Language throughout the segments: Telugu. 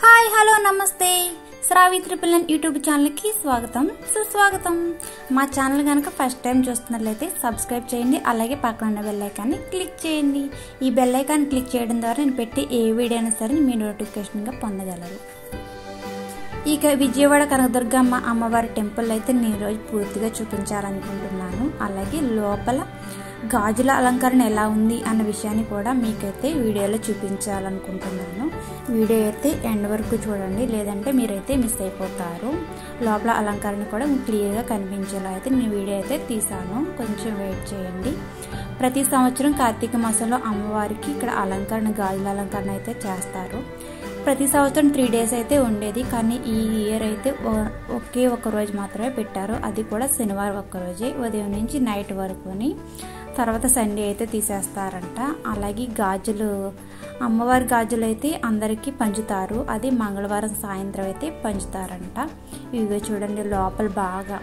హాయ్ హలో నమస్తే శ్రావి త్రిపులన్ యూట్యూబ్ ఛానల్కి స్వాగతం సుస్వాగతం మా ఛానల్ కనుక ఫస్ట్ టైం చూస్తున్నట్లయితే సబ్స్క్రైబ్ చేయండి అలాగే పక్కన ఉన్న బెల్ ఐకాన్ని క్లిక్ చేయండి ఈ బెల్ ఐకాన్ క్లిక్ చేయడం ద్వారా నేను పెట్టి ఏ వీడియో అయినా సరే మీ నోటిఫికేషన్గా పొందగలరు ఇక విజయవాడ కనకదుర్గమ్మ అమ్మవారి టెంపుల్ అయితే నేను ఈరోజు పూర్తిగా చూపించాలనుకుంటున్నాను అలాగే లోపల గాజుల అలంకరణ ఎలా ఉంది అన్న విషయాన్ని కూడా మీకైతే వీడియోలో చూపించాలనుకుంటున్నాను వీడియో అయితే ఎండ్ వరకు చూడండి లేదంటే మీరైతే మిస్ అయిపోతారు లోపల అలంకరణ కూడా క్లియర్గా కనిపించేలా అయితే నేను వీడియో అయితే తీసాను కొంచెం వెయిట్ చేయండి ప్రతి సంవత్సరం కార్తీక మాసంలో అమ్మవారికి ఇక్కడ అలంకరణ గాజుల అలంకరణ అయితే చేస్తారు ప్రతి సంవత్సరం త్రీ డేస్ అయితే ఉండేది కానీ ఈ ఇయర్ అయితే ఒకే ఒక రోజు మాత్రమే పెట్టారు అది కూడా శనివారం ఒక్కరోజే ఉదయం నుంచి నైట్ వరకుని తర్వాత సండే అయితే తీసేస్తారంట అలాగే గాజులు అమ్మవారి గాజులు అయితే అందరికీ పంచుతారు అది మంగళవారం సాయంత్రం అయితే పంచుతారంట ఇవిగో చూడండి లోపల బాగా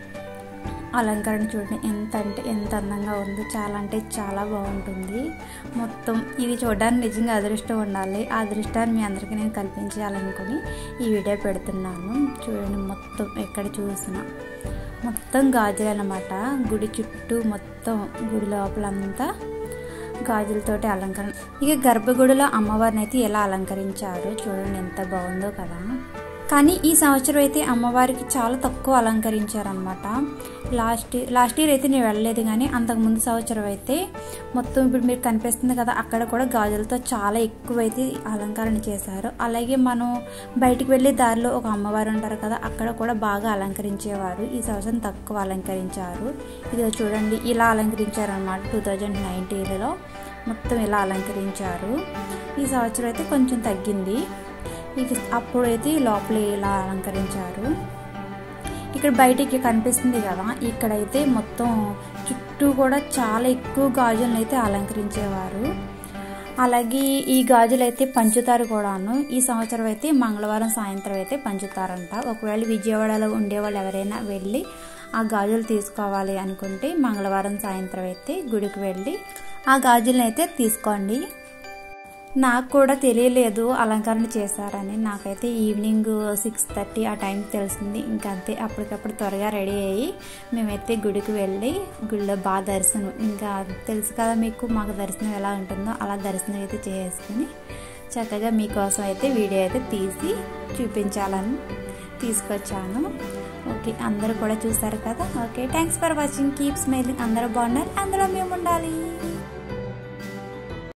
అలంకరణ చూడండి ఎంత అంటే ఎంత అందంగా ఉందో చాలా అంటే చాలా బాగుంటుంది మొత్తం ఇది చూడడానికి నిజంగా అదృష్టం ఉండాలి ఆ అదృష్టాన్ని మీ అందరికీ నేను కల్పించాలనుకుని ఈ వీడియో పెడుతున్నాను చూడండి మొత్తం ఎక్కడ చూసినా మొత్తం గాజులు అనమాట గుడి చుట్టూ మొత్తం గుడి లోపలంతా గాజులతోటి అలంకరణ ఇక గర్భగుడిలో అమ్మవారిని అయితే ఎలా అలంకరించారు చూడండి ఎంత బాగుందో కదా కానీ ఈ సంవత్సరం అయితే అమ్మవారికి చాలా తక్కువ అలంకరించారనమాట లాస్ట్ లాస్ట్ ఇయర్ అయితే నేను వెళ్ళలేదు కానీ అంతకుముందు సంవత్సరం అయితే మొత్తం ఇప్పుడు మీరు కనిపిస్తుంది కదా అక్కడ కూడా గాజులతో చాలా ఎక్కువైతే అలంకరణ చేశారు అలాగే మనం బయటికి వెళ్ళే దారిలో ఒక అమ్మవారు ఉంటారు కదా అక్కడ కూడా బాగా అలంకరించేవారు ఈ సంవత్సరం తక్కువ అలంకరించారు ఇది చూడండి ఇలా అలంకరించారు అనమాట టూ థౌజండ్ నైన్టీన్లో మొత్తం ఇలా అలంకరించారు ఈ సంవత్సరం అయితే కొంచెం తగ్గింది ఇక అప్పుడైతే లోపల ఇలా అలంకరించారు ఇక్కడ బయటికి కనిపిస్తుంది కదా ఇక్కడైతే మొత్తం చుట్టూ కూడా చాలా ఎక్కువ గాజులను అయితే అలంకరించేవారు అలాగే ఈ గాజులు అయితే పంచుతారు కూడాను ఈ సంవత్సరం అయితే మంగళవారం సాయంత్రం అయితే పంచుతారంట ఒకవేళ విజయవాడలో ఉండేవాళ్ళు ఎవరైనా వెళ్ళి ఆ గాజులు తీసుకోవాలి అనుకుంటే మంగళవారం సాయంత్రం అయితే గుడికి వెళ్ళి ఆ గాజులను అయితే తీసుకోండి నాకు కూడా తెలియలేదు అలంకరణ చేశారని నాకైతే ఈవినింగ్ సిక్స్ థర్టీ ఆ టైంకి తెలిసింది ఇంకా అంతే అప్పటికప్పుడు త్వరగా రెడీ అయ్యి మేమైతే గుడికి వెళ్ళి గుడిలో బాగా దర్శనం ఇంకా తెలుసు కదా మీకు మాకు దర్శనం ఎలా ఉంటుందో అలా దర్శనం అయితే చేసుకుని చక్కగా మీకోసం అయితే వీడియో అయితే తీసి చూపించాలని తీసుకొచ్చాను ఓకే అందరూ కూడా చూసారు కదా okay thanks for watching keep smiling అందరూ బాగున్నారు అందులో మేము ఉండాలి